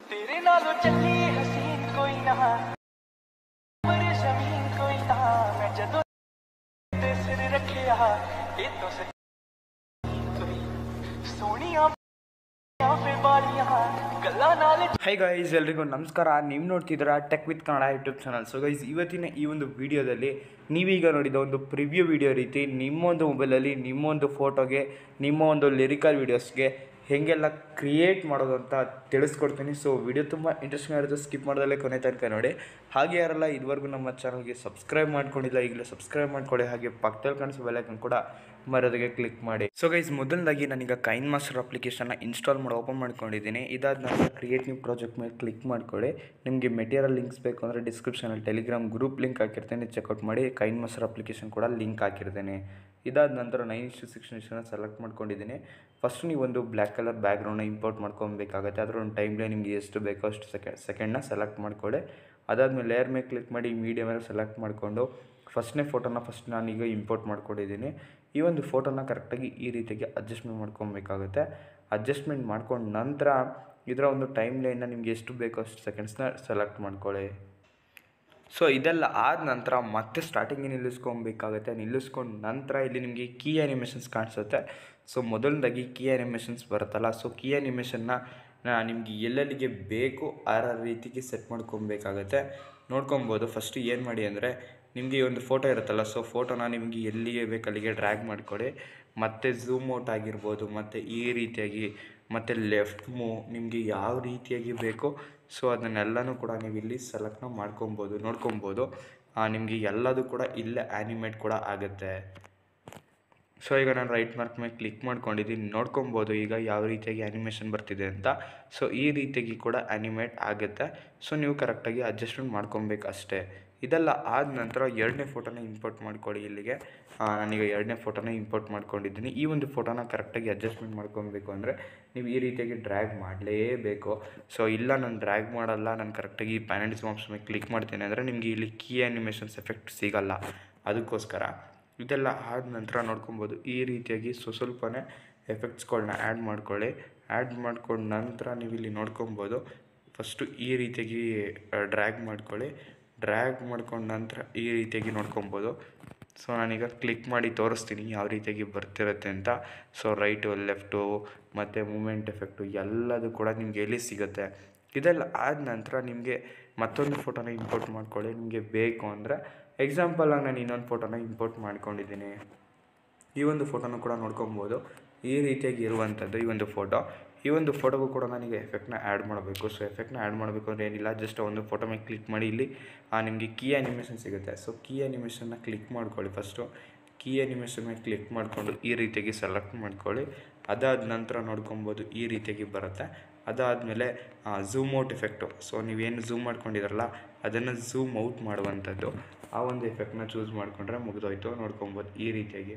तेरे नालों चली हसीन कोई ना पर जमीन कोई ना मैं जदों ते सिर रखिया ये तो सच्ची कोई सोनिया फिर बालियां गल्ला नाल ಹೈ ಗೈಸ್ ಎಲ್ರಿಗೂ ನಮಸ್ಕಾರ ನೀವು ನೋಡ್ತಿದ್ದೀರಾ tech with Kannada YouTube channel so guys ಇವತ್ತಿನ ಈ ಒಂದು ವಿಡಿಯೋದಲ್ಲಿ ನೀವೀಗ ನೋಡಿದ ಒಂದು ಪ್ರಿವ್ಯೂ ವಿಡಿಯೋ ರೀತಿ ನಿಮ್ಮೊಂದು ಮೊಬೈಲಲ್ಲಿ ನಿಮ್ಮೊಂದು ಫೋಟೋಗೆ ನಿಮ್ಮ ಒಂದು ಲಿರಿಕಲ್ ವೀಡಿಯೋಸ್ಗೆ ಹೇಗೆಲ್ಲ ಕ್ರಿಯೇಟ್ ಮಾಡೋದು ಅಂತ ತಿಳಿಸ್ಕೊಡ್ತೀನಿ ಸೊ ವಿಡಿಯೋ ತುಂಬ ಇಂಟ್ರೆಸ್ಟಿಂಗ್ ಆಗಿರುತ್ತೆ ಸ್ಕಿಪ್ ಮಾಡೋದಲ್ಲೇ ಕೊನೆ ತನಕ ನೋಡಿ ಹಾಗೆ ಯಾರೆಲ್ಲ ಇದುವರೆಗೂ ನಮ್ಮ ಚಾನಲ್ಗೆ ಸಬ್ಸ್ಕ್ರೈಬ್ ಮಾಡ್ಕೊಂಡಿಲ್ಲ ಈಗಲೇ ಸಬ್ಸ್ಕ್ರೈಬ್ ಮಾಡ್ಕೊಳ್ಳಿ ಹಾಗೆ ಪಕ್ಕದಲ್ಲಿ ಕಾಣಿಸೋ ಬೆಲೈಕನ್ ಕೂಡ ಮರೋದಕ್ಕೆ ಕ್ಲಿಕ್ ಮಾಡಿ ಸೊ ಗೈಸ್ ಮೊದಲದಾಗಿ ನಾನೀಗ ಕೈನ್ ಮಾಸ್ಟರ್ ಅಪ್ಲಿಕೇಶನ್ನ ಇನ್ಸ್ಟಾಲ್ ಮಾಡಿ ಓಪನ್ ಮಾಡ್ಕೊಂಡಿದ್ದೀನಿ ಇದಾದ ನಂತರ ಕ್ರಿಯೇಟ್ ನ್ಯೂ ಪ್ರಾಜೆಕ್ಟ್ ಮೇಲೆ ಕ್ಲಿಕ್ ಮಾಡ್ಕೊಳ್ಳಿ ನಿಮಗೆ ಮೆಟೀರಿಯಲ್ ಲಿಂಕ್ಸ್ ಬೇಕು ಅಂದರೆ ಡಿಸ್ಕ್ರಿಪ್ಷನಲ್ಲಿ ಟೆಲಿಗ್ರಾಮ್ ಗ್ರೂಪ್ ಲಿಂಕ್ ಹಾಕಿರ್ತೀನಿ ಚೆಕ್ಔಟ್ ಮಾಡಿ ಕೈನ್ ಮಾಸ್ಟರ್ ಅಪ್ಲಿಕೇಶನ್ ಕೂಡ ಲಿಂಕ್ ಹಾಕಿರ್ತೀನಿ ಇದಾದ ನಂತರ ನೈನ್ ಇಷ್ಟು ಸಿಕ್ಸ್ ಇಷ್ಟನ್ನು ಸೆಲೆಕ್ಟ್ ಮಾಡ್ಕೊಂಡಿದ್ದೀನಿ ಫಸ್ಟ್ ನೀವು ಒಂದು ಬ್ಲ್ಯಾಕ್ ಕಲರ್ ಬ್ಯಾಕ್ಗ್ರೌಂಡ್ನ ಇಂಪೋರ್ಟ್ ಮಾಡ್ಕೊಬೇಕಾಗುತ್ತೆ ಅದರ ಒಂದು ಟೈಮ್ ಲೈನ್ ನಿಮಗೆ ಎಷ್ಟು ಬೇಕೋ ಅಷ್ಟು ಸೆಕೆಂಡ್ ಸೆಕೆಂಡ್ನ ಸೆಲೆಕ್ಟ್ ಮಾಡ್ಕೊಳ್ಳಿ ಅದಾದಮೇಲೆ ಲೇಯರ್ ಮೇಲೆ ಕ್ಲಿಕ್ ಮಾಡಿ ಮೀಡಿಯಮಲ್ಲಿ ಸೆಲೆಕ್ಟ್ ಮಾಡಿಕೊಂಡು ಫಸ್ಟ್ನೇ ಫೋಟೋನ ಫಸ್ಟ್ ನಾನೀಗ ಇಂಪೋರ್ಟ್ ಮಾಡ್ಕೊಂಡಿದ್ದೀನಿ ಈ ಒಂದು ಫೋಟೋನ ಕರೆಕ್ಟಾಗಿ ಈ ರೀತಿಯಾಗಿ ಅಡ್ಜಸ್ಟ್ಮೆಂಟ್ ಮಾಡ್ಕೊಬೇಕಾಗುತ್ತೆ ಅಡ್ಜಸ್ಟ್ಮೆಂಟ್ ಮಾಡ್ಕೊಂಡ ನಂತರ ಇದರ ಒಂದು ಟೈಮ್ ಲೈನ್ನ ನಿಮಗೆ ಎಷ್ಟು ಬೇಕೋ ಅಷ್ಟು ಸೆಕೆಂಡ್ಸ್ನ ಸೆಲೆಕ್ಟ್ ಮಾಡ್ಕೊಳ್ಳಿ ಸೊ ಇದೆಲ್ಲ ಆದ ನಂತರ ಮತ್ತೆ ಸ್ಟಾರ್ಟಿಂಗಿಗೆ ನಿಲ್ಲಿಸ್ಕೊಬೇಕಾಗುತ್ತೆ ನಿಲ್ಲಿಸ್ಕೊಂಡ ನಂತರ ಇಲ್ಲಿ ನಿಮಗೆ ಕೀ ಅನಿಮೇಷನ್ಸ್ ಕಾಣಿಸುತ್ತೆ ಸೊ ಮೊದಲನೇದಾಗಿ ಕೀ ಅನಿಮೇಷನ್ಸ್ ಬರುತ್ತಲ್ಲ ಸೊ ಕೀ ಅನಿಮೇಷನ್ನ ನಿಮಗೆ ಎಲ್ಲೆಲ್ಲಿಗೆ ಬೇಕು ಆ ರೀತಿಗೆ ಸೆಟ್ ಮಾಡ್ಕೊಬೇಕಾಗತ್ತೆ ನೋಡ್ಕೊಬೋದು ಫಸ್ಟ್ ಏನು ಮಾಡಿ ಅಂದರೆ ನಿಮಗೆ ಈ ಒಂದು ಫೋಟೋ ಇರುತ್ತಲ್ಲ ಸೊ ಫೋಟೋನ ನಿಮಗೆ ಎಲ್ಲಿಗೆ ಬೇಕು ಅಲ್ಲಿಗೆ ಡ್ರ್ಯಾಗ್ ಮಾಡಿಕೊಡಿ ಮತ್ತು ಝೂಮ್ ಔಟ್ ಆಗಿರ್ಬೋದು ಮತ್ತು ಈ ರೀತಿಯಾಗಿ ಮತ್ತು ಲೆಫ್ಟ್ ಮೂವ್ ನಿಮಗೆ ಯಾವ ರೀತಿಯಾಗಿ ಬೇಕೋ ಸೊ ಅದನ್ನೆಲ್ಲನೂ ಕೂಡ ನೀವು ಇಲ್ಲಿ ಸೆಲೆಕ್ಟ್ನ ಮಾಡ್ಕೊಬೋದು ನೋಡ್ಕೊಬೋದು ನಿಮಗೆ ಎಲ್ಲದೂ ಕೂಡ ಇಲ್ಲೇ ಆ್ಯನಿಮೇಟ್ ಕೂಡ ಆಗುತ್ತೆ ಸೊ ಈಗ ನಾನು ರೈಟ್ ಮಾರ್ಕ್ ಮೇಲೆ ಕ್ಲಿಕ್ ಮಾಡ್ಕೊಂಡಿದ್ದೀನಿ ನೋಡ್ಕೊಬೋದು ಈಗ ಯಾವ ರೀತಿಯಾಗಿ ಆ್ಯನಿಮೇಷನ್ ಬರ್ತಿದೆ ಅಂತ ಸೊ ಈ ರೀತಿಯಾಗಿ ಕೂಡ ಆ್ಯನಿಮೇಟ್ ಆಗುತ್ತೆ ಸೊ ನೀವು ಕರೆಕ್ಟಾಗಿ ಅಡ್ಜಸ್ಟ್ಮೆಂಟ್ ಮಾಡ್ಕೊಬೇಕು ಅಷ್ಟೇ ಇದೆಲ್ಲ ಆದ ನಂತರ ಎರಡನೇ ಫೋಟೋನ ಇಂಪೋರ್ಟ್ ಮಾಡ್ಕೊಳ್ಳಿ ಇಲ್ಲಿಗೆ ಆ, ನಾನೀಗ ಎರಡನೇ ಫೋಟೋನ ಇಂಪೋರ್ಟ್ ಮಾಡ್ಕೊಂಡಿದ್ದೀನಿ ಈ ಒಂದು ಫೋಟೋನ ಕರೆಕ್ಟಾಗಿ ಅಡ್ಜಸ್ಟ್ಮೆಂಟ್ ಮಾಡ್ಕೊಬೇಕು ಅಂದರೆ ನೀವು ಈ ರೀತಿಯಾಗಿ ಡ್ರ್ಯಾಗ್ ಮಾಡಲೇಬೇಕು ಸೊ ಇಲ್ಲ ನಾನು ಡ್ರ್ಯಾಗ್ ಮಾಡಲ್ಲ ನಾನು ಕರೆಕ್ಟಾಗಿ ಪ್ಯಾನೆಲ್ಸ್ ಮಾಪ್ಸ್ ಮೇಲೆ ಕ್ಲಿಕ್ ಮಾಡ್ತೀನಿ ಅಂದರೆ ನಿಮಗೆ ಇಲ್ಲಿ ಕೀ ಆ್ಯನಿಮೇಷನ್ಸ್ ಎಫೆಕ್ಟ್ ಸಿಗಲ್ಲ ಅದಕ್ಕೋಸ್ಕರ ಇದೆಲ್ಲ ಆದ ನಂತರ ನೋಡ್ಕೊಬೋದು ಈ ರೀತಿಯಾಗಿ ಸ್ವ ಸ್ವಲ್ಪನೇ ಎಫೆಕ್ಟ್ಸ್ಗಳನ್ನ ಆ್ಯಡ್ ಮಾಡ್ಕೊಳ್ಳಿ ಆ್ಯಡ್ ಮಾಡ್ಕೊಂಡ ನಂತರ ನೀವು ಇಲ್ಲಿ ನೋಡ್ಕೊಬೋದು ಫಸ್ಟು ಈ ರೀತಿಯಾಗಿ ಡ್ರ್ಯಾಗ್ ಮಾಡ್ಕೊಳ್ಳಿ ಡ್ರ್ಯಾಗ್ ಮಾಡ್ಕೊಂಡ ನಂತರ ಈ ರೀತಿಯಾಗಿ ನೋಡ್ಕೊಬೋದು ಸೊ ನಾನೀಗ ಕ್ಲಿಕ್ ಮಾಡಿ ತೋರಿಸ್ತೀನಿ ಯಾವ ರೀತಿಯಾಗಿ ಬರ್ತಿರುತ್ತೆ ಅಂತ ಸೊ ರೈಟು ಲೆಫ್ಟು ಮತ್ತು ಮೂಮೆಂಟ್ ಎಫೆಕ್ಟು ಎಲ್ಲದು ಕೂಡ ನಿಮಗೆ ಎಲ್ಲಿ ಸಿಗುತ್ತೆ ಇದೆಲ್ಲ ಆದ ನಂತರ ನಿಮಗೆ ಮತ್ತೊಂದು ಫೋಟೋನ ಇಂಪೋರ್ಟ್ ಮಾಡ್ಕೊಳ್ಳಿ ನಿಮಗೆ ಬೇಕು ಅಂದರೆ ಎಕ್ಸಾಂಪಲಾಗಿ ನಾನು ಇನ್ನೊಂದು ಫೋಟೋನ ಇಂಪೋರ್ಟ್ ಮಾಡ್ಕೊಂಡಿದ್ದೀನಿ ಈ ಒಂದು ಫೋಟೋನ ಕೂಡ ನೋಡ್ಕೊಬೋದು ಈ ರೀತಿಯಾಗಿ ಇರುವಂಥದ್ದು ಈ ಒಂದು ಫೋಟೋ ಈ ಒಂದು ಫೋಟೋಗೂ ಕೂಡ ನನಗೆ ಎಫೆಕ್ಟ್ನ ಆ್ಯಡ್ ಮಾಡಬೇಕು ಸೊ ಎಫೆಕ್ಟ್ನ ಆ್ಯಡ್ ಮಾಡಬೇಕು ಅಂದರೆ ಏನಿಲ್ಲ ಜಸ್ಟ್ ಒಂದು ಫೋಟೋ ಮೇಲೆ ಕ್ಲಿಕ್ ಮಾಡಿ ಇಲ್ಲಿ ನಿಮಗೆ ಕೀ ಆ್ಯನಿಮೇಷನ್ ಸಿಗುತ್ತೆ ಸೊ ಕೀ ಆ್ಯನಿಮೇಷನ್ನ ಕ್ಲಿಕ್ ಮಾಡ್ಕೊಳ್ಳಿ ಫಸ್ಟು ಕೀ ಆ್ಯನಿಮೇಷನ್ ಮೇಲೆ ಕ್ಲಿಕ್ ಮಾಡಿಕೊಂಡು ಈ ರೀತಿಯಾಗಿ ಸೆಲೆಕ್ಟ್ ಮಾಡ್ಕೊಳ್ಳಿ ಅದಾದ ನಂತರ ನೋಡ್ಕೊಬೋದು ಈ ರೀತಿಯಾಗಿ ಬರುತ್ತೆ ಅದಾದಮೇಲೆ ಝೂಮ್ ಔಟ್ ಎಫೆಕ್ಟು ಸೊ ನೀವೇನು ಝೂಮ್ ಮಾಡ್ಕೊಂಡಿದ್ರಲ್ಲ ಅದನ್ನು ಝೂಮ್ ಔಟ್ ಮಾಡುವಂಥದ್ದು ಆ ಒಂದು ಎಫೆಕ್ಟ್ನ ಚೂಸ್ ಮಾಡಿಕೊಂಡ್ರೆ ಮುಗಿದೋಯ್ತು ನೋಡ್ಕೊಬೋದು ಈ ರೀತಿಯಾಗಿ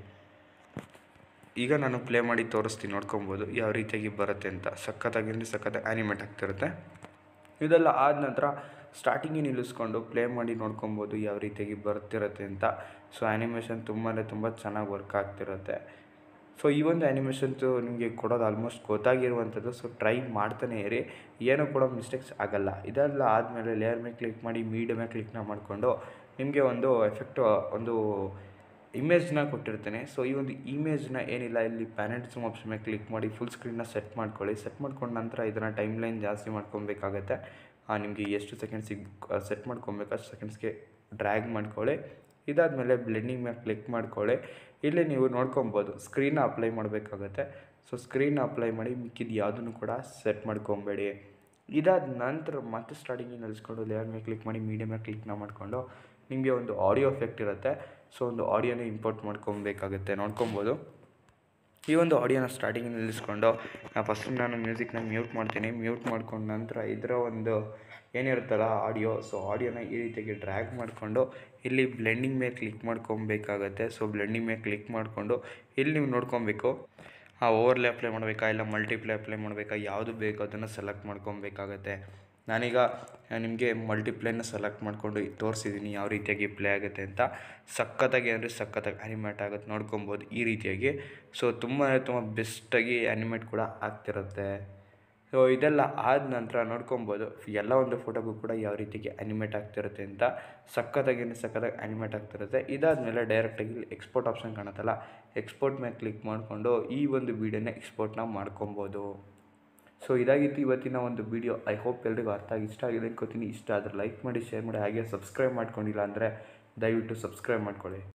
ಈಗ ನಾನು ಪ್ಲೇ ಮಾಡಿ ತೋರಿಸ್ತೀನಿ ನೋಡ್ಕೊಬೋದು ಯಾವ ರೀತಿಯಾಗಿ ಬರುತ್ತೆ ಅಂತ ಸಖತ್ತಾಗಿ ಅಂದರೆ ಸಖತ್ತಾಗಿ ಆ್ಯನಿಮೇಟ್ ಆಗ್ತಿರುತ್ತೆ ಇದೆಲ್ಲ ಆದ ನಂತರ ಸ್ಟಾರ್ಟಿಂಗಿಗೆ ನಿಲ್ಲಿಸ್ಕೊಂಡು ಪ್ಲೇ ಮಾಡಿ ನೋಡ್ಕೊಬೋದು ಯಾವ ರೀತಿಯಾಗಿ ಬರ್ತಿರುತ್ತೆ ಅಂತ ಸೊ ಆ್ಯನಿಮೇಷನ್ ತುಂಬ ಅಂದರೆ ತುಂಬ ಚೆನ್ನಾಗಿ ವರ್ಕ್ ಆಗ್ತಿರುತ್ತೆ ಸೊ ಈ ಒಂದು ಆ್ಯನಿಮೇಷನ್ಸು ನಿಮಗೆ ಕೊಡೋದು ಆಲ್ಮೋಸ್ಟ್ ಗೊತ್ತಾಗಿರುವಂಥದ್ದು ಸೊ ಟ್ರೈ ಮಾಡ್ತಾನೆ ಇರಿ ಏನೂ ಕೂಡ ಮಿಸ್ಟೇಕ್ಸ್ ಆಗಲ್ಲ ಇದೆಲ್ಲ ಆದಮೇಲೆ ಲೇಯರ್ ಮೇಲೆ ಕ್ಲಿಕ್ ಮಾಡಿ ಮೀಡಿಯ ಮೇಲೆ ಕ್ಲಿಕ್ನ ಮಾಡಿಕೊಂಡು ನಿಮಗೆ ಒಂದು ಎಫೆಕ್ಟು ಒಂದು ಇಮೇಜ್ನ ಕೊಟ್ಟಿರ್ತೇನೆ ಸೊ ಈ ಒಂದು ಇಮೇಜ್ನ ಏನಿಲ್ಲ ಇಲ್ಲಿ ಪ್ಯಾನೆಟ್ ಜೂಮ್ ಆಪ್ಷನ್ ಮೇಲೆ ಕ್ಲಿಕ್ ಮಾಡಿ ಫುಲ್ ಸ್ಕ್ರೀನ್ನ ಸೆಟ್ ಮಾಡ್ಕೊಳ್ಳಿ ಸೆಟ್ ಮಾಡ್ಕೊಂಡ ನಂತರ ಇದನ್ನು ಟೈಮ್ ಲೈನ್ ಜಾಸ್ತಿ ಮಾಡ್ಕೊಬೇಕಾಗತ್ತೆ ನಿಮಗೆ ಎಷ್ಟು ಸೆಕೆಂಡ್ಸಿಗೆ ಸೆಟ್ ಮಾಡ್ಕೊಬೇಕು ಅಷ್ಟು ಸೆಕೆಂಡ್ಸ್ಗೆ ಡ್ರ್ಯಾಗ್ ಮಾಡ್ಕೊಳ್ಳಿ ಇದಾದಮೇಲೆ ಬ್ಲೆಂಡಿಂಗ್ ಮೇಲೆ ಕ್ಲಿಕ್ ಮಾಡ್ಕೊಳ್ಳಿ ಇಲ್ಲಿ ನೀವು ನೋಡ್ಕೊಬೋದು ಸ್ಕ್ರೀನ್ನ ಅಪ್ಲೈ ಮಾಡಬೇಕಾಗತ್ತೆ ಸೊ ಸ್ಕ್ರೀನ್ನ ಅಪ್ಲೈ ಮಾಡಿ ಮಿಕ್ಕಿದ್ದು ಯಾವುದನ್ನು ಕೂಡ ಸೆಟ್ ಮಾಡ್ಕೊಬೇಡಿ ಇದಾದ ನಂತರ ಮತ್ತೆ ಸ್ಟಾರ್ಟಿಂಗಿಗೆ ನಿಲ್ಲಿಸ್ಕೊಂಡು ಲೇಯರ್ ಮೇಲೆ ಕ್ಲಿಕ್ ಮಾಡಿ ಮೀಡಿಯಮ್ ಮೇಲೆ ಕ್ಲಿಕ್ನ ಮಾಡಿಕೊಂಡು ನಿಮಗೆ ಒಂದು ಆಡಿಯೋ ಎಫೆಕ್ಟ್ ಇರುತ್ತೆ ಸೊ ಒಂದು ಆಡಿಯೋನ ಇಂಪೋರ್ಟ್ ಮಾಡ್ಕೊಬೇಕಾಗುತ್ತೆ ನೋಡ್ಕೊಬೋದು ಈ ಒಂದು ಆಡಿಯೋನ ಸ್ಟಾರ್ಟಿಂಗ್ ನಿಲ್ಲಿಸ್ಕೊಂಡು ಫಸ್ಟ್ ನಾನು ಮ್ಯೂಸಿಕ್ನ ಮ್ಯೂಟ್ ಮಾಡ್ತೀನಿ ಮ್ಯೂಟ್ ಮಾಡ್ಕೊಂಡ ನಂತರ ಇದರ ಒಂದು ಏನಿರುತ್ತಲ್ಲ ಆಡಿಯೋ ಸೊ ಆಡಿಯೋನ ಈ ರೀತಿಯಾಗಿ ಡ್ರ್ಯಾಗ್ ಮಾಡಿಕೊಂಡು ಇಲ್ಲಿ ಬ್ಲೆಂಡಿಂಗ್ ಮೇಲೆ ಕ್ಲಿಕ್ ಮಾಡ್ಕೊಬೇಕಾಗತ್ತೆ ಸೊ ಬ್ಲೆಂಡಿಂಗ್ ಮೇಲೆ ಕ್ಲಿಕ್ ಮಾಡಿಕೊಂಡು ಇಲ್ಲಿ ನೀವು ನೋಡ್ಕೊಬೇಕು ಆ ಓವರ್ಲೇ ಅಪ್ಲೈ ಮಾಡಬೇಕಾ ಇಲ್ಲ ಮಲ್ಟಿಪ್ಲೈ ಅಪ್ಲೈ ಮಾಡಬೇಕಾ ಯಾವುದು ಬೇಕೋ ಅದನ್ನು ಸೆಲೆಕ್ಟ್ ಮಾಡ್ಕೊಬೇಕಾಗತ್ತೆ ನಾನೀಗ ನಿಮಗೆ ಮಲ್ಟಿಪ್ಲೈನ ಸೆಲೆಕ್ಟ್ ಮಾಡ್ಕೊಂಡು ತೋರಿಸಿದ್ದೀನಿ ಯಾವ ರೀತಿಯಾಗಿ ಪ್ಲೇ ಆಗುತ್ತೆ ಅಂತ ಸಖತ್ತಾಗಿ ಅಂದರೆ ಸಖತ್ತಾಗಿ ಆ್ಯನಿಮೇಟ್ ಆಗುತ್ತೆ ನೋಡ್ಕೊಬೋದು ಈ ರೀತಿಯಾಗಿ ಸೊ ತುಂಬ ಅಂದರೆ ತುಂಬ ಬೆಸ್ಟಾಗಿ ಆ್ಯನಿಮೇಟ್ ಕೂಡ ಆಗ್ತಿರುತ್ತೆ ಸೊ ಇದೆಲ್ಲ ಆದ ನಂತರ ನೋಡ್ಕೊಬೋದು ಎಲ್ಲ ಒಂದು ಫೋಟೋಗೂ ಕೂಡ ಯಾವ ರೀತಿಗೆ ಅನಿಮೇಟ್ ಆಗ್ತಿರುತ್ತೆ ಅಂತ ಸಖತ್ತಾಗಿ ಸಖತ್ತಾಗಿ ಅನಿಮೇಟ್ ಆಗ್ತಿರುತ್ತೆ ಇದಾದಮೇಲೆ ಡೈರೆಕ್ಟಾಗಿ ಇಲ್ಲಿ ಎಕ್ಸ್ಪೋರ್ಟ್ ಆಪ್ಷನ್ ಕಾಣುತ್ತಲ್ಲ ಎಕ್ಸ್ಪೋರ್ಟ್ ಮೇಲೆ ಕ್ಲಿಕ್ ಮಾಡಿಕೊಂಡು ಈ ಒಂದು ವೀಡಿಯೋನ ಎಕ್ಸ್ಪೋರ್ಟ್ನ ಮಾಡ್ಕೊಬೋದು ಸೊ ಇದಾಗಿತ್ತು ಇವತ್ತಿನ ಒಂದು ವಿಡಿಯೋ ಐ ಹೋಪ್ ಎಲ್ರಿಗೂ ಅರ್ಥ ಆಗಿ ಇಷ್ಟ ಆಗಿದೆ ಅನ್ಕೋತೀನಿ ಇಷ್ಟ ಆದರೆ ಲೈಕ್ ಮಾಡಿ ಶೇರ್ ಮಾಡಿ ಹಾಗೆ ಸಬ್ಸ್ಕ್ರೈಬ್ ಮಾಡ್ಕೊಂಡಿಲ್ಲ ಅಂದರೆ ದಯವಿಟ್ಟು ಸಬ್ಸ್ಕ್ರೈಬ್ ಮಾಡ್ಕೊಳ್ಳಿ